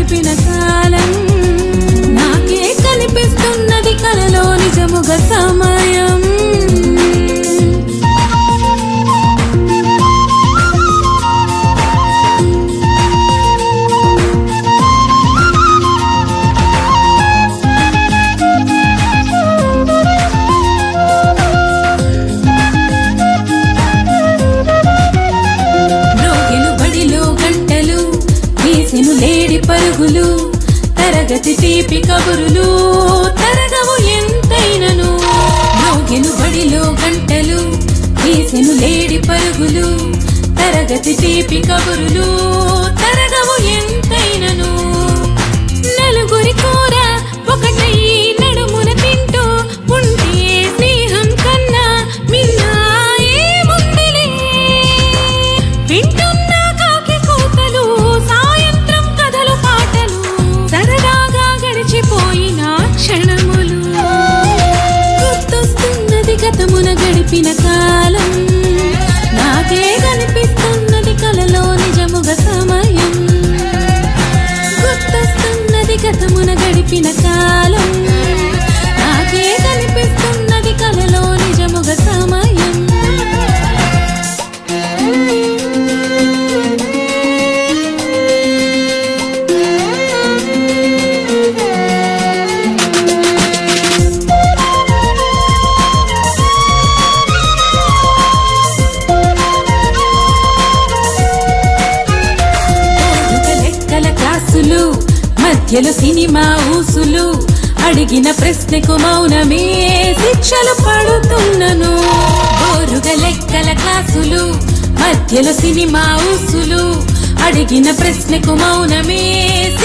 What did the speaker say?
గడిపిన కాలం నాకే కనిపిస్తున్నది కలలో నిజముగా సమయం మ్రోగెను బడిలో గంటలు వేసెను లేడి పరుగులు తరగతి తీపి కబురులు తరగవు ఎంతైనను మ్రోగెను బడిలో గంటలు వేసెను లేడి పరుగులు తరగతి తీపి కబురులు తరగవు ఎంతైనను నలుగురి కూర ఒకటై నడుమున తింటూ ఉంటే స్నేహం కన్నా మిన్నా ఏముందిలే వింటున్నా కాకి కూతలు సాయంత్రం కథలు పాటలు సరదాగా గడిచిపోయిన క్షణములు గుర్తొస్తున్నది గతమున గడిపిన కాలం నాకే కనిపిస్తున్నది కలలో నిజముగా సమయం గుర్తొస్తున్నది గతమున గడిపిన కాలం నాకే కనిపిస్తున్నది కలలో నిజముగా సమయం బోధక లెక్కల క్లాసులు మధ్యలో సినిమా ఊసులు అడిగిన ప్రశ్నకు మౌనమే శిక్షలు పడుతున్నను బోరుగ లెక్కల క్లాసులు మధ్యలో సినిమా ఊసులు అడిగిన ప్రశ్నకు మౌనమే